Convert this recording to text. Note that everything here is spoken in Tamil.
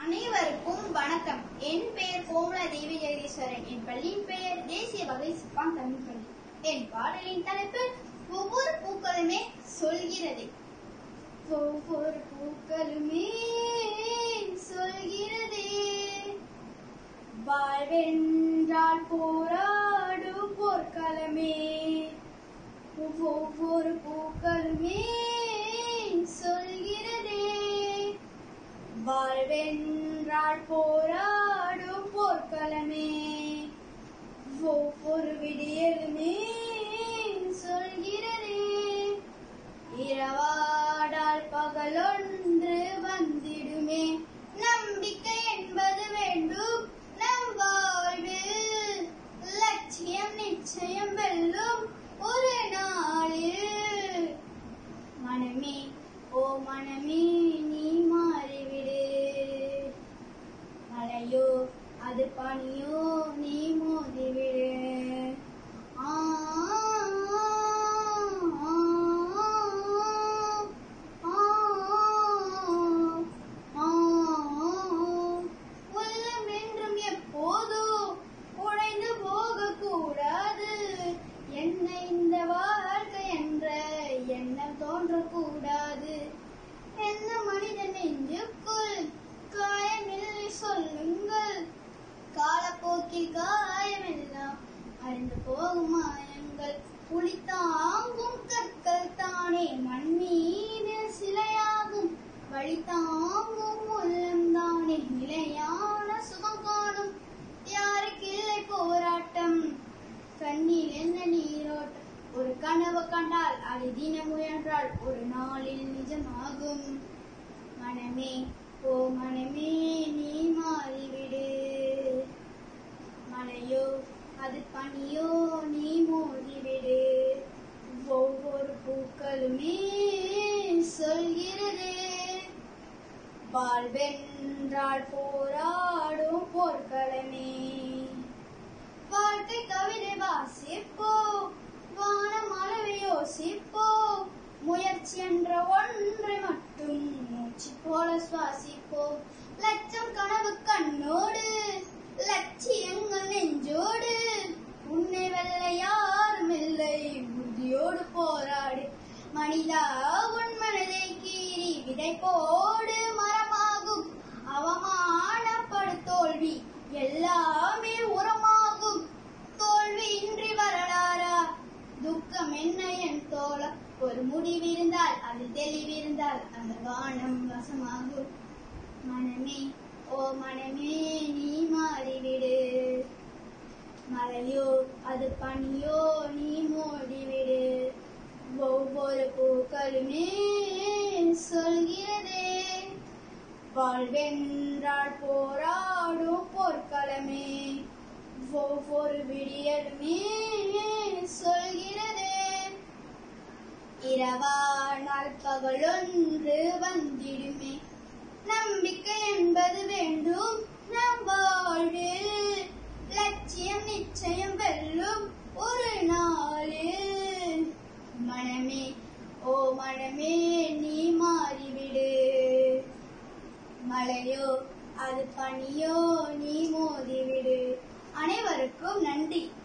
அனைவருக்கும் வணக்கம் என் பெயர் கோமலா தேவி ஜெகதீஸ்வரன் என் பள்ளியின் பெயர் தேசிய வகை சிப்பான் தமிழ் பள்ளி என் பாடலின் தலைப்பு ஒவ்வொரு பூக்களுமே சொல்கிறது ஒவ்வொரு பூக்களுமே சொல்கிறதே வாழ்வென்றால் போராடும் போர்க்களமே ஒவ்வொரு பூக்களுமே சொல்கிறதே வாழ்வென்றால் போராடும் போர்க்களமே ஒவ்வொரு விடியலுமே சொல்கிறதே இரவாடால் பகலொன்று வந்திடுமே நம்பிக்கை என்பது வேண்டும் நம் வாழ்வில் லட்சியம் நிச்சயம் வெல்லும் ஒரு நாளில் மனமே ஓ மனமே நீ மாறிவிடு மழையோ அது பனியோ நீ மோதிவிடு ஆ, ஆ, ஆ, ஆ, உள்ளம் என்றும் எப்போதோ உடைந்து போகக்கூடாது என்ன இந்த வாழ்க்கை என்ற எண்ணம் தோன்றக்கூடாது என்ன மனிதன் நெஞ்சுக்குள் காயமில்லை சொல்லுங்கள் காலப்போக்கில் காயமெல்லாம் அழிந்து போகும் மாயங்கள் புலி தாங்கும் கற்கள் தானே மண் மீது சிலையாகும் வழி தாங்கும் உள்ளம் தானே நிலையான சுகம் காணும் யாருக்கு இல்லை போராட்டம் கண்ணில் என்ன நீரோட்டம் ஒரு கனவு கண்டால் அதை தினம் முயன்றால் ஒரு நாளில் நிஜமாகும் மனமே ஓ மனமே நீ மாறிவிடு மழையோ அது பனியோ நீ மோதிவிடு ஒவ்வொரு பூக்களுமே சொல்கிறதே வாழ்வென்றால் போராடும் போர்க்களமே வாழ்க்கை கவிதை வாசிப்போ வானம் அளவை யோசிப்போ முயற்சி என்ற ஒன்றை மட்டும் மூச்சு போல சுவாசிப்போ லட்சம் கனவு கண்ணோடு லட்சியங்கள் நெஞ்சோடு உன்னை வெல்ல யாரும் இல்லை உறுதியோடு போராடு மனிதா உன் மனதை கீறி விதை போடு மரமாகும் அவமானப்படு தோல்வி எல்லாமே உரமாகும் தோல்வி இன்றி வரலாறா துக்கம் என்ன என் தோழ ஒரு முடிவிருந்தால் அது தெளிவிருந்தால் அந்த வானம் வசமாகும் மனமே ஓ மனமே நீ மாறிவிடு மழையோ அது பனியோ நீ மோதிவிடு ஒவ்வொரு பூக்களுமே சொல்கிறதே வாழ்வென்றால் போராடும் போர்க்களமே ஒவ்வொரு விடியலுமே சொல்கிறதே இரவானால் பகலொன்று வந்திடுமே நம்பிக்கை என்பது வேண்டும் நம் வாழ்வில் லட்சியம் நிச்சயம் வெல்லும் ஒரு நாளில் மனமே ஓ மனமே நீ மாறிவிடு மழையோ அது பனியோ நீ மோதிவிடு அனைவருக்கும் நன்றி